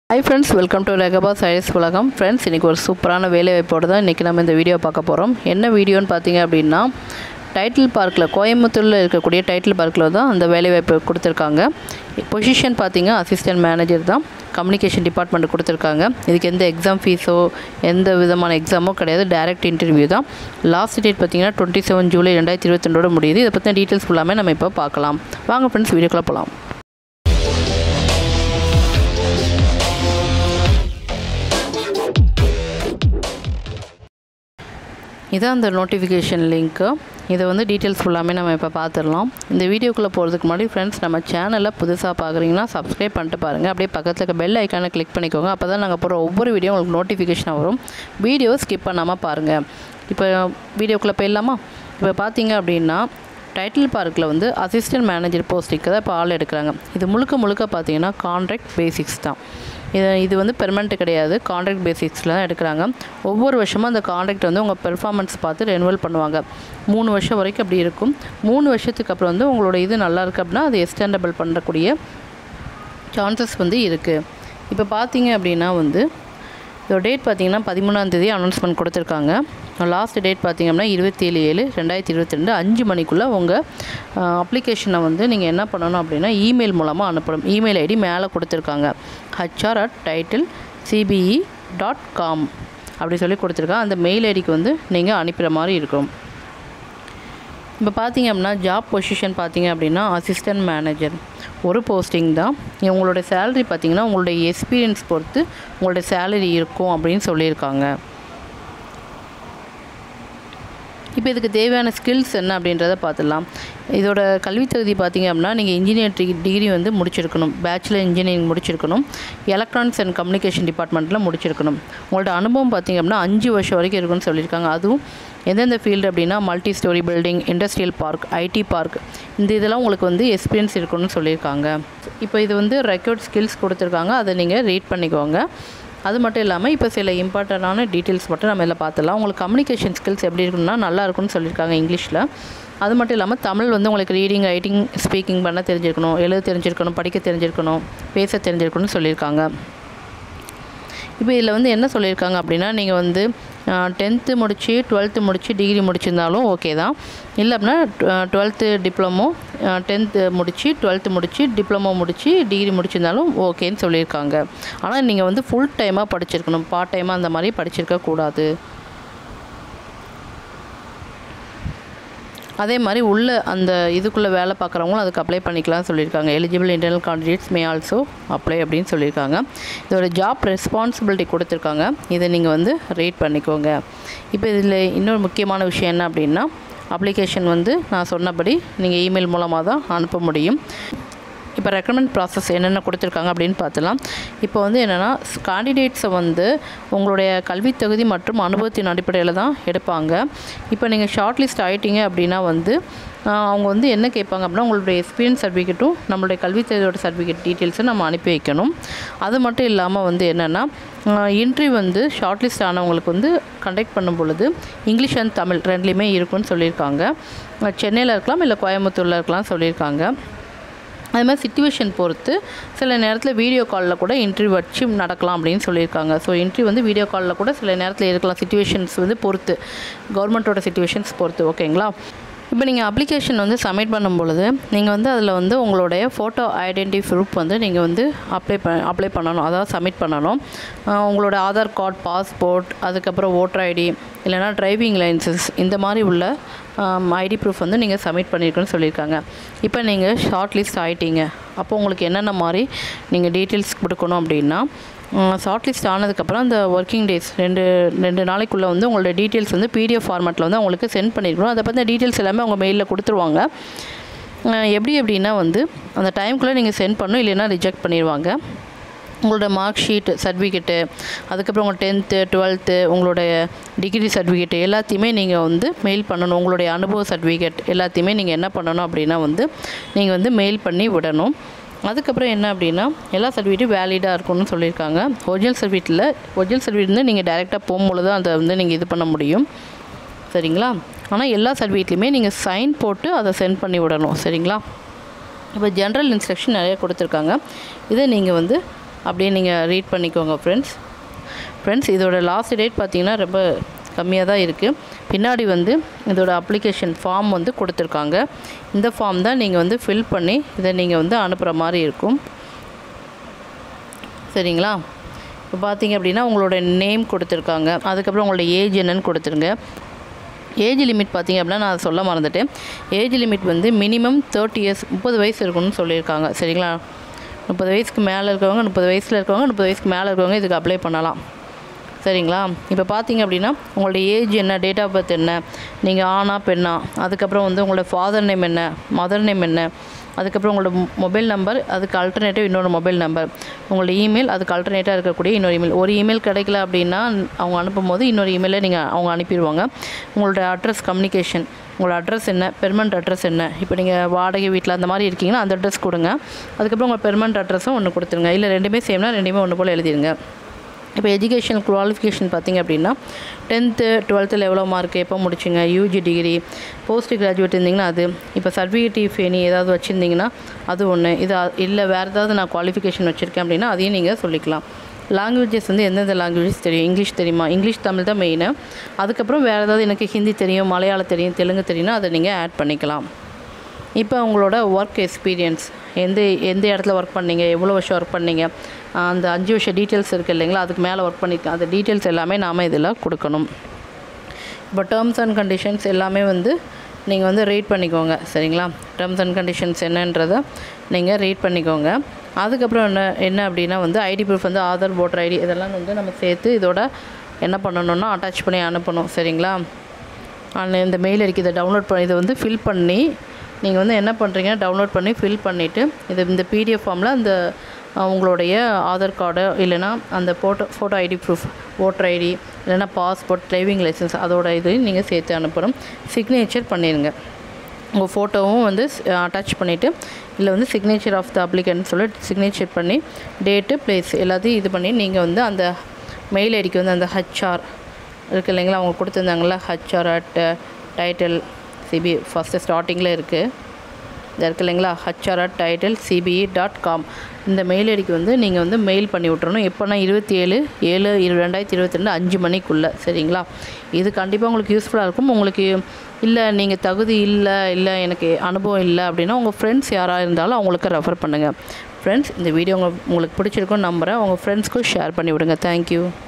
hi friends welcome to ரெகபா சைஸ் உலகம் ஃப்ரெண்ட்ஸ் இன்றைக்கி ஒரு சூப்பரான வேலை வாய்ப்போடு தான் இன்றைக்கி நம்ம இந்த வீடியோ பார்க்க போகிறோம் என்ன வீடியோன்னு பார்த்தீங்க அப்படின்னா டைட்டில் பார்க்கில் கோயம்புத்தூரில் இருக்கக்கூடிய டைட்டில் பார்க்கில் தான் அந்த வேலை வாய்ப்பு கொடுத்துருக்காங்க பொசிஷன் பார்த்தீங்க அசிஸ்டன்ட் மேனேஜர் தான் கம்யூனிகேஷன் டிபார்ட்மெண்ட் கொடுத்துருக்காங்க இதுக்கு எந்த எக்ஸாம் ஃபீஸோ எந்த விதமான எக்ஸாமோ கிடையாது டைரக்ட் இன்டர்வியூ தான் லாஸ்ட் டேட் பார்த்தீங்கன்னா டுவெண்ட்டி செவன் ஜூலை ரெண்டாயிரத்தி இருபத்தி ரெண்டோட முடியுது இதை பற்றின டீட்டெயில்ஸ் ஃபுல்லாமே நம்ம இப்போ பார்க்கலாம் வாங்க ஃப்ரெண்ட்ஸ் வீடியோக்குள்ளே போகலாம் இதான் அந்த நோட்டிஃபிகேஷன் லிங்க்கு இதை வந்து டீட்டெயில்ஸ் ஃபுல்லாமே நம்ம இப்போ பார்த்துடலாம் இந்த வீடியோக்குள்ளே போகிறதுக்கு முன்னாடி ஃப்ரெண்ட்ஸ் நம்ம சேனலை புதுசாக பார்க்குறீங்கன்னா சப்ஸ்கிரைப் பண்ணிட்டு பாருங்கள் அப்படியே பக்கத்தில் இருக்க பெல் ஐக்கானை கிளிக் பண்ணிக்கோங்க அப்போ தான் நாங்கள் போகிற ஒவ்வொரு வீடியோ உங்களுக்கு நோட்டிஃபிகேஷன் வரும் வீடியோ ஸ்கிப் பண்ணாமல் பாருங்கள் இப்போ வீடியோக்குள்ளே போயிடலாமா இப்போ பார்த்தீங்க அப்படின்னா டைட்டில் பார்க்கில் வந்து அசிஸ்டன்ட் மேனேஜர் போஸ்டிங்க்கு தான் இப்போ ஆள் எடுக்கிறாங்க இது முழுக்க முழுக்க பார்த்தீங்கன்னா கான்ட்ராக்ட் பேசிக்ஸ் தான் இது இது வந்து பெர்மனெண்ட் கிடையாது கான்ட்ராக்ட் பேசிக்ஸில் தான் எடுக்கிறாங்க ஒவ்வொரு வருஷமும் அந்த கான்ட்ராக்ட் வந்து உங்கள் பெர்ஃபார்மன்ஸ் பார்த்து ரெனுவல் பண்ணுவாங்க மூணு வருஷம் வரைக்கும் அப்படி இருக்கும் மூணு வருஷத்துக்கு அப்புறம் வந்து உங்களோட இது நல்லா இருக்குது அப்படின்னா அது எக்ஸ்டெண்டபிள் பண்ணக்கூடிய சான்சஸ் வந்து இருக்குது இப்போ பார்த்தீங்க அப்படின்னா வந்து இதோட டேட் பார்த்தீங்கன்னா பதிமூணாந்தேதி அனௌன்ஸ்மெண்ட் கொடுத்துருக்காங்க லாஸ்ட் டேட் பார்த்தீங்க அப்படின்னா இருபத்தி ஏழு ஏழு ரெண்டாயிரத்தி இருபத்தி ரெண்டு அஞ்சு மணிக்குள்ளே உங்கள் அப்ளிகேஷனை வந்து நீங்கள் என்ன பண்ணணும் அப்படின்னா இமெயில் மூலமாக அனுப்பணும் இமெயில் ஐடி மேலே கொடுத்துருக்காங்க HR at title CBE dot com அப்படி சொல்லி கொடுத்துருக்காங்க அந்த மெயில் ஐடிக்கு வந்து நீங்கள் அனுப்புகிற மாதிரி இருக்கும் இப்போ பார்த்தீங்க அப்படின்னா ஜாப் பொசிஷன் பார்த்தீங்க அப்படின்னா அசிஸ்டன்ட் மேனேஜர் ஒரு போஸ்டிங் தான் உங்களோட சேலரி பார்த்தீங்கன்னா உங்களுடைய எக்ஸ்பீரியன்ஸ் பொறுத்து உங்களோட சேலரி இருக்கும் அப்படின்னு சொல்லியிருக்காங்க இப்போ இதுக்கு தேவையான ஸ்கில்ஸ் என்ன அப்படின்றத பார்த்துடலாம் இதோட கல்வித் தகுதி பார்த்திங்க அப்படின்னா நீங்கள் இன்ஜினியர் டிகிரி வந்து முடிச்சிருக்கணும் பேச்சுலர் இன்ஜினியரிங் முடிச்சிருக்கணும் எலக்ட்ரானிக்ஸ் அண்ட் கம்யூனிகேஷன் டிபார்ட்மெண்ட்டில் முடிச்சிருக்கணும் உங்களோட அனுபவம் பார்த்திங்க அப்படின்னா அஞ்சு வருஷம் வரைக்கும் இருக்குன்னு சொல்லியிருக்காங்க அதுவும் எந்தெந்த ஃபீல்டு அப்படின்னா multi storey building industrial park IT park இந்த இதெல்லாம் உங்களுக்கு வந்து எக்ஸ்பீரியன்ஸ் இருக்கணும்னு சொல்லியிருக்காங்க இப்போ இது வந்து ரெக்கார்ட் ஸ்கில்ஸ் கொடுத்துருக்காங்க அதை நீங்கள் ரீட் பண்ணிக்கோங்க அது மட்டும் இல்லாமல் இப்போ சில இம்பார்ட்டண்டான டீட்டெயில்ஸ் மட்டும் நம்ம இதில் பார்த்துடலாம் உங்களுக்கு கம்யூனிகேஷன் ஸ்கில்ஸ் எப்படி இருக்குன்னா நல்லா இருக்கும்னு சொல்லியிருக்காங்க இங்கிலீஷில் அது மட்டும் இல்லாமல் தமிழ் வந்து உங்களுக்கு ரீடிங் ரைட்டிங் ஸ்பீக்கிங் பண்ண தெரிஞ்சிருக்கணும் எழுத தெரிஞ்சிருக்கணும் படிக்க தெரிஞ்சிருக்கணும் பேச தெரிஞ்சிருக்கணும்னு சொல்லியிருக்காங்க இப்போ இதில் வந்து என்ன சொல்லியிருக்காங்க அப்படின்னா நீங்கள் வந்து டென்த்து முடித்து டுவெல்த்து முடித்து டிகிரி முடிச்சிருந்தாலும் ஓகே தான் இல்லை அப்படின்னா டுவெல்த்து டிப்ளமோ டென்த்து முடித்து டுவெல்த்து முடித்து டிப்ளமோ முடித்து டிகிரி முடிச்சிருந்தாலும் ஓகேன்னு சொல்லியிருக்காங்க ஆனால் நீங்கள் வந்து ஃபுல் டைமாக படிச்சிருக்கணும் பார்ட் டைமாக அந்த மாதிரி படிச்சிருக்க கூடாது அதே மாதிரி உள்ள அந்த இதுக்குள்ளே வேலை பார்க்குறவங்களும் அதுக்கு அப்ளை பண்ணிக்கலாம் சொல்லியிருக்காங்க eligible internal candidates may also apply அப்படின்னு சொல்லியிருக்காங்க இதோட ஜாப் ரெஸ்பான்சிபிலிட்டி கொடுத்துருக்காங்க இதை நீங்கள் வந்து ரீட் பண்ணிக்கோங்க இப்போ இதில் இன்னொரு முக்கியமான விஷயம் என்ன அப்படின்னா அப்ளிகேஷன் வந்து நான் சொன்னபடி நீங்கள் இமெயில் மூலமாக தான் அனுப்ப முடியும் இப்போ ரெக்கமெண்ட் ப்ராசஸ் என்னென்ன கொடுத்துருக்காங்க அப்படின்னு பார்த்துலாம் இப்போ வந்து என்னென்னா கேண்டிடேட்ஸை வந்து உங்களுடைய கல்வித் தகுதி மற்றும் அனுபவத்தின் அடிப்படையில் தான் எடுப்பாங்க இப்போ நீங்கள் ஷார்ட் லிஸ்ட் ஆகிட்டீங்க அப்படின்னா வந்து அவங்க வந்து என்ன கேட்பாங்க அப்படின்னா உங்களுடைய எக்ஸ்பீரியன்ஸ் சர்டிஃபிகேட்டும் நம்மளுடைய கல்வித் தகுதியோட சர்டிஃபிகேட் டீட்டெயில்ஸும் நம்ம அனுப்பி வைக்கணும் அது மட்டும் இல்லாமல் வந்து என்னென்னா இன்ட்ரிவ் வந்து ஷார்ட் லிஸ்ட் ஆனவங்களுக்கு வந்து கண்டக்ட் பண்ணும் பொழுது இங்கிலீஷ் அண்ட் தமிழ் ரெண்டுலேயுமே இருக்குன்னு சொல்லியிருக்காங்க சென்னையில் இருக்கலாம் இல்லை கோயம்புத்தூரில் இருக்கலாம் சொல்லியிருக்காங்க அது மாதிரி சுச்சுவேஷன் பொறுத்து சில நேரத்தில் வீடியோ காலில் கூட இன்டர்வியூ வச்சு நடக்கலாம் அப்படின்னு சொல்லியிருக்காங்க ஸோ இன்டர்வியூ வந்து வீடியோ காலில் கூட சில நேரத்தில் இருக்கலாம் சுச்சுவேஷன்ஸ் வந்து பொறுத்து கவர்மெண்ட்டோட சுச்சுவேஷன்ஸ் பொறுத்து ஓகேங்களா இப்போ நீங்கள் அப்ளிகேஷன் வந்து சப்மிட் பண்ணும் பொழுது நீங்கள் வந்து அதில் வந்து உங்களுடைய ஃபோட்டோ ஐடென்டி ப்ரூஃப் வந்து நீங்கள் வந்து அப்ளை ப அப்ளை பண்ணணும் அதாவது சப்மிட் பண்ணணும் உங்களோட ஆதார் கார்டு பாஸ்போர்ட் அதுக்கப்புறம் ஓட்டர் ஐடி இல்லைனா டிரைவிங் லைசன்ஸ் இந்த மாதிரி உள்ள ஐடி ப்ரூஃப் வந்து நீங்கள் சப்மிட் பண்ணியிருக்கணும்னு சொல்லியிருக்காங்க இப்போ நீங்கள் ஷார்ட் லிஸ்ட் ஆகிட்டீங்க அப்போ உங்களுக்கு என்னென்ன மாதிரி நீங்கள் டீட்டெயில்ஸ் கொடுக்கணும் அப்படின்னா ஷார்ட் லிஸ்ட் ஆனதுக்கப்புறம் அந்த ஒர்க்கிங் டேஸ் ரெண்டு ரெண்டு நாளைக்குள்ளே வந்து உங்களோட டீட்டெயில்ஸ் வந்து பிடிஎஃப் ஃபார்மேட்டில் வந்து அவங்களுக்கு சென்ட் பண்ணியிருக்கணும் அதை பற்றி டீட்டெயில்ஸ் எல்லாமே அவங்க மெயிலில் கொடுத்துருவாங்க எப்படி எப்படின்னா வந்து அந்த டைமுக்குள்ளே நீங்கள் சென்ட் பண்ணணும் இல்லைன்னா ரிஜெக்ட் பண்ணிடுவாங்க உங்களோட மார்க் ஷீட் சர்டிஃபிகேட்டு அதுக்கப்புறம் உங்கள் டென்த்து டுவெல்த்து உங்களுடைய டிகிரி சர்டிஃபிகேட்டு எல்லாத்தையுமே நீங்கள் வந்து மெயில் பண்ணணும் உங்களுடைய அனுபவ சர்டிஃபிகேட் எல்லாத்தையுமே நீங்கள் என்ன பண்ணணும் அப்படின்னா வந்து நீங்கள் வந்து மெயில் பண்ணி விடணும் அதுக்கப்புறம் என்ன அப்படின்னா எல்லா சர்டிஃபிகேட்டும் வேலிடாக இருக்கணும்னு சொல்லியிருக்காங்க ஒரிஜினல் சர்டிஃபிகேட்டில் ஒரிஜினல் சர்டிஃபிகேட் வந்து நீங்கள் டேரெக்டாக போகும்பொழுது தான் அதை வந்து நீங்கள் இது பண்ண முடியும் சரிங்களா ஆனால் எல்லா சர்டிஃபிகேட்லையுமே நீங்கள் சைன் போட்டு அதை சென்ட் பண்ணி விடணும் சரிங்களா இப்போ ஜென்ரல் இன்ஸ்ட்ரக்ஷன் நிறைய கொடுத்துருக்காங்க இதை நீங்கள் வந்து அப்படியே நீங்கள் ரீட் பண்ணிக்கோங்க ஃப்ரெண்ட்ஸ் ஃப்ரெண்ட்ஸ் இதோட லாஸ்ட் டேட் பார்த்தீங்கன்னா ரொம்ப கம்மியாக தான் இருக்குது பின்னாடி வந்து இதோட அப்ளிகேஷன் ஃபார்ம் வந்து கொடுத்துருக்காங்க இந்த ஃபார்ம் தான் நீங்கள் வந்து ஃபில் பண்ணி இதை நீங்கள் வந்து அனுப்புகிற மாதிரி இருக்கும் சரிங்களா இப்போ பார்த்தீங்க அப்படின்னா உங்களோட நேம் கொடுத்துருக்காங்க அதுக்கப்புறம் உங்களோட ஏஜ் என்னன்னு கொடுத்துருங்க ஏஜ் லிமிட் பார்த்தீங்க அப்படின்னா நான் சொல்ல மறந்துட்டேன் ஏஜ் லிமிட் வந்து மினிமம் தேர்ட்டி இயர்ஸ் முப்பது வயசு இருக்கணும்னு சொல்லியிருக்காங்க சரிங்களா முப்பது வயசுக்கு மேலே இருக்கவங்க முப்பது வயசில் இருக்கவங்க முப்பது வயசுக்கு மேலே இருக்கவங்க இதுக்கு அப்ளை பண்ணலாம் சரிங்களா இப்போ பார்த்தீங்க அப்படின்னா உங்களோட ஏஜ் என்ன டேட் ஆஃப் பர்த் என்ன நீங்கள் ஆணா பெண்ணா அதுக்கப்புறம் வந்து உங்களோட ஃபாதர் நேம் என்ன மதர் நேம் என்ன அதுக்கப்புறம் உங்களோட மொபைல் நம்பர் அதுக்கு அல்டர்னேட்டிவ் இன்னொரு மொபைல் நம்பர் உங்களோட இமெயில் அதுக்கு அல்டர்னேட்டாக இருக்கக்கூடிய இன்னொரு இமெயில் ஒரு இமெயில் கிடைக்கல அப்படின்னா அவங்க அனுப்பும்போது இன்னொரு இமெயிலை நீங்கள் அவங்க அனுப்பிடுவாங்க உங்களோட அட்ரஸ் கம்யூனிகேஷன் உங்களோட அட்ரஸ் என்ன பெர்மனண்ட் அட்ரஸ் என்ன இப்போ நீங்கள் வாடகை வீட்டில் அந்த மாதிரி இருக்கீங்கன்னா அந்த அட்ரஸ் கொடுங்க அதுக்கப்புறம் உங்கள் பெர்மனண்ட் அட்ரஸும் ஒன்று கொடுத்துருங்க இல்லை ரெண்டுமே சேம்னா ரெண்டுமே ஒன்று போல் எழுதிருங்க இப்போ எஜுகேஷன் குவாலிஃபிகேஷன் பார்த்தீங்க அப்படின்னா டென்த்து டுவெல்த்தில் எவ்வளோ மார்க் எப்போ முடிச்சிங்க யூஜி டிகிரி போஸ்ட் கிராஜுவேட் இருந்தீங்கன்னா அது இப்போ சர்டிஃபிகேட் எனி ஏதாவது வச்சுருந்தீங்கன்னா அது ஒன்று இது அ- இல்லை வேறு ஏதாவது நான் குவாலிஃபிகேஷன் வச்சுருக்கேன் அப்படின்னா அதையும் நீங்கள் சொல்லிக்கலாம் லாங்குவேஜஸ் வந்து எந்தெந்த லாங்குவேஜஸ் தெரியும் இங்கிலீஷ் தெரியுமா இங்கிலீஷ் தமிழ் தான் மெயினு அதுக்கப்புறம் வேறு ஏதாவது எனக்கு ஹிந்தி தெரியும் மலையாளம் தெரியும் தெலுங்கு தெரியும்னா அதை நீங்கள் ஆட் பண்ணிக்கலாம் இப்போ உங்களோட ஒர்க் எக்ஸ்பீரியன்ஸ் எந்த எந்த இடத்துல ஒர்க் பண்ணீங்க எவ்வளோ வருஷம் ஒர்க் பண்ணீங்க ஆஹ் அந்த அஞ்சு வருஷம் டீட்டெயில்ஸ் இருக்குது இல்லைங்களா அதுக்கு மேலே ஒர்க் பண்ணியிருக்கேன் அந்த டீட்டெயில்ஸ் எல்லாமே நாம் இதில் கொடுக்கணும் இப்போ டேர்ம்ஸ் அண்ட் கண்டிஷன்ஸ் எல்லாமே வந்து நீங்கள் வந்து ரீட் பண்ணிக்கோங்க சரிங்களா டேர்ம்ஸ் அண்ட் கண்டிஷன்ஸ் என்னன்றதை நீங்கள் ரீட் பண்ணிக்கோங்க அதுக்கப்புறம் என்ன என்ன அப்படின்னா வந்து ஐடி ப்ரூஃப் வந்து ஆதார் ஓட்டர் ஐடி இதெல்லாம் வந்து நம்ம சேர்த்து இதோட என்ன பண்ணணும்னா அட்டாச் பண்ணி அனுப்பணும் சரிங்களா அந்த இந்த மெயில் ஐடிக்கு இதை டவுன்லோட் பண்ணி இதை வந்து ஃபில் பண்ணி நீங்கள் வந்து என்ன பண்ணுறீங்க டவுன்லோட் பண்ணி ஃபில் பண்ணிவிட்டு இது இந்த பிடிஎஃப் ஃபார்மில் அந்த அஹ், உங்களுடைய ஆதார் கார்டு இல்லைன்னா அந்த photo photo ID proof voter ID இல்லைன்னா பாஸ்போர்ட் டிரைவிங் லைசன்ஸ் அதோட இது நீங்கள் சேர்த்து அனுப்பணும் சிக்னேச்சர் பண்ணிடுங்க உங்கள் ஃபோட்டோவும் வந்து அட்டாச் பண்ணிவிட்டு இல்லை வந்து சிக்னேச்சர் ஆஃப் த அப்ளிகன்ட் சொல்லி சிக்னேச்சர் பண்ணி டேட்டு பிளேஸ் எல்லாத்தையும் இது பண்ணி நீங்கள் வந்து அந்த மெயில் ஐடிக்கு வந்து அந்த ஹச்ஆர் இருக்கு இல்லைங்களா அவங்க கொடுத்துருந்தாங்களா HR at title CB first ஸ்டார்டிங்கில் இருக்குது இது இருக்கு இல்லைங்களா HR at title CBE dot com இந்த மெயில் ஐடிக்கு வந்து நீங்கள் வந்து மெயில் பண்ணி விட்றணும் எப்போனா இருபத்தி ஏழு ஏழு இரு ரெண்டாயிரத்தி இருபத்தி ரெண்டு அஞ்சு மணிக்குள்ளே சரிங்களா இது கண்டிப்பாக உங்களுக்கு யூஸ்ஃபுல்லாக இருக்கும் உங்களுக்கு இல்லை நீங்கள் தகுதி இல்லை இல்லை எனக்கு அனுபவம் இல்லை அப்படின்னா உங்கள் ஃப்ரெண்ட்ஸ் யாராக இருந்தாலும் அவங்களுக்கு ரெஃபர் பண்ணுங்கள் ஃப்ரெண்ட்ஸ் இந்த வீடியோ உங்களுக்கு உங்களுக்கு பிடிச்சிருக்குன்னு நம்புகிறேன் உங்கள் ஃப்ரெண்ட்ஸ்க்கும் ஷேர் பண்ணி விடுங்க தேங்க்யூ